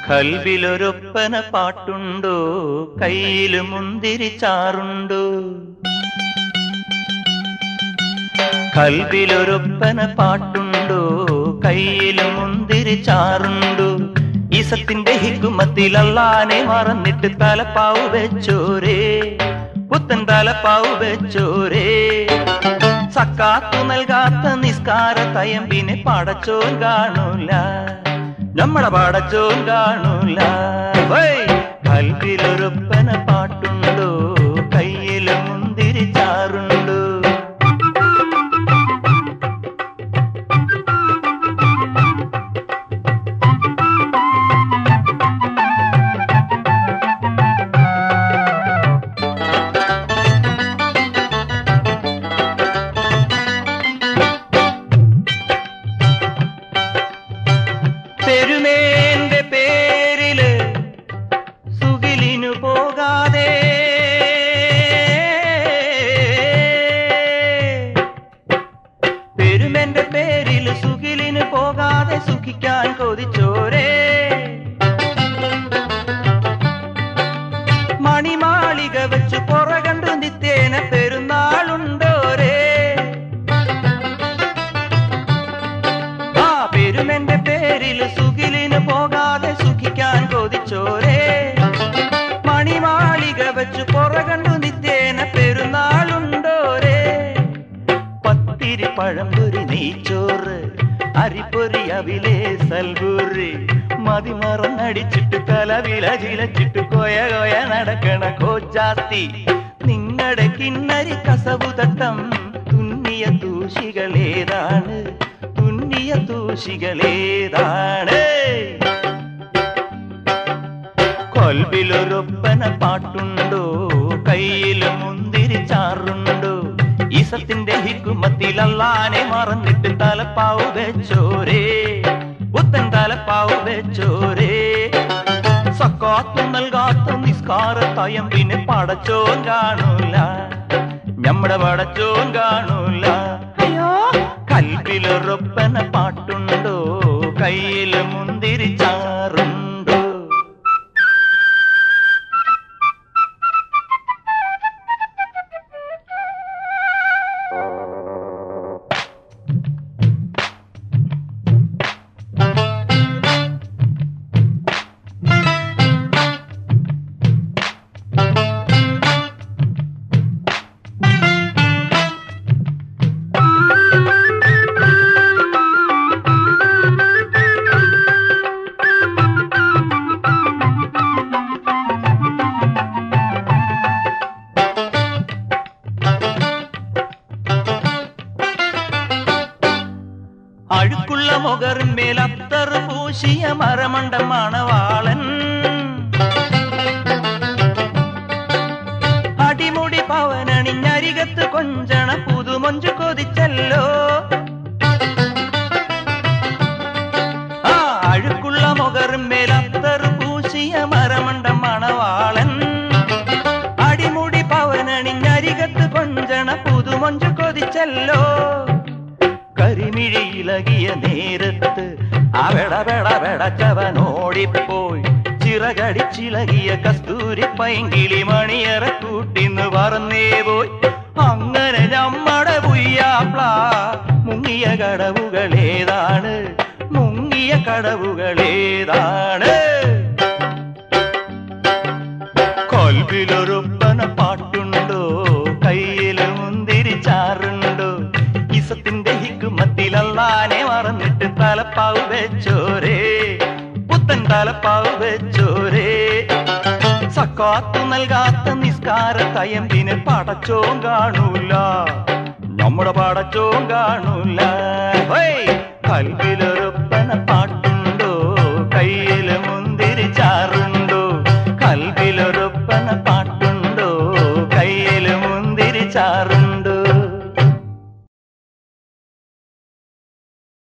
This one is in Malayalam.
കൽവിലൊരൊപ്പന പാട്ടുണ്ടോ കയ്യില് മുന്തിരി ചാറുണ്ടോ കൽവിലൊരൊപ്പന പാട്ടുണ്ടോ കയ്യില് മുന്തിരി ചാറുണ്ടോ ഈസത്തിന്റെ ഹിക്കുമത്തിൽ അള്ളാനെ മറന്നിട്ട് തലപ്പാവ് വെച്ചോരേ പുത്തൻ തലപ്പാവ് വെച്ചോരേ സക്കാത്തു നൽകാത്ത നിസ്കാര തയമ്പിനെ പടച്ചോൻ കാണൂല നമ്മളെ പടച്ചോൻ കാണൂല കൽവിലൊരൊപ്പന പാട്ടുണ്ടോ കയ്യില് മുന്തിരി ചാറുണ്ടോ പെരുമേന്റെ പേരില് സുഖിലിനു പോകാതെ പെരുമെന്റെ പേരില് സുഖിലിന് പോകാതെ സുഖിക്കാൻ കൊതിച്ചോരേ മണിമാളിക വെച്ച് പുറകണ്ടു നിത്യേന പെരുന്നാളുണ്ടോരേ ആ പെരുമെന്റെ പേരിൽ സുഖിലിന് പോകാതെ സുഖിക്കാൻ കൊതിച്ചോരേ മണിമാളിക വെച്ച് പുറകണ്ടു നിത്യേന പെരുന്നാളുണ്ടോരേ പത്തിരി പഴംപൊരി നെയ്ച്ചോറ് അരിപ്പൊരി അവിലേ സൽപൂരി മതിമറന്നടിച്ചിട്ട് തലവില ചിലച്ചിട്ട് കൊയ കൊയ നടക്കണ കോച്ചാത്തി നിങ്ങളുടെ കിന്നരി കസവു തട്ടം തുന്നിയ തൂശികളേതാണ് തുന്നിയ തൂശികളേതാണ് കൊൽവിലൊരൊപ്പന പാട്ടുണ്ടോ കയ്യിൽ മുന്തിരി ചാറുണ്ടോ ഈസത്തിന്റെ ഹിക്കുമത്തിൽ അള്ളാനെ മറന്നിട്ട് തലപ്പാവ് വെച്ചോരേ പുത്തൻ തലപ്പാവ് വെച്ചോരേ സക്കാത്തു നൽകാത്ത നിസ്കാര തയമ്പിന് പടച്ചോൻ കാണൂല നമ്മുടെ പടച്ചോൻ കാണൂല അയ്യോ കൽവിലൊരൊപ്പന പാട്ടുണ്ടോ കയ്യിൽ മുന്തിരി ചാറുണ്ടോ അഴുക്കുള്ള മുഖറിന്മേൽ അത്തർ പൂശിയ മരമണ്ട മണവാളൻ അടിമുടി പവനണിഞ്ഞരികത്ത് കൊഞ്ചണ പുതുമൊഞ്ചു കൊതിച്ചല്ലോ ആ അഴുക്കുള്ള മുഖറിന്മേൽ അത്തർ പൂശിയ മരമണ്ട മണവാളൻ അടിമുടി പവനണിഞ്ഞരികത്ത് കൊഞ്ചണ പുതുമൊഞ്ചു കൊതിച്ചല്ലോ കരിമിഴി ഇളകിയ നേരത്ത് അവടവട വെടച്ചവൻ ഓടിപ്പോയി ചിറകടിച്ചിളകിയ കസ്തൂരി പൈങ്കിളി മണിയറ കൂട്ടിന്ന് പറന്നേ പോയി അങ്ങനെ നമ്മടെ പുയ്യാപ്ല മുങ്ങിയ കടവുകളേതാണ് മുങ്ങിയ കടവുകളേതാണ് കൊൽവിലൊരൊപ്പന പാട്ടുണ്ടോ കയ്യില് മുന്തിരി ചാറുണ്ടോ ഇസത്തിന്റെ ഹിക്കുമത്തിൽ അള്ളാനെ മറന്നിട്ട് തലപ്പാവ് വെച്ചോരേ പുത്തൻ തലപ്പാവ് വെച്ചോരേ സക്കാത്തു നൽകാത്ത നിസ്കാര തയമ്പിനെ പടച്ചോൻ കാണൂല നമ്മുടെ പടച്ചോൻ കാണൂല കൽവിലൊരൊപ്പന പാട്ട്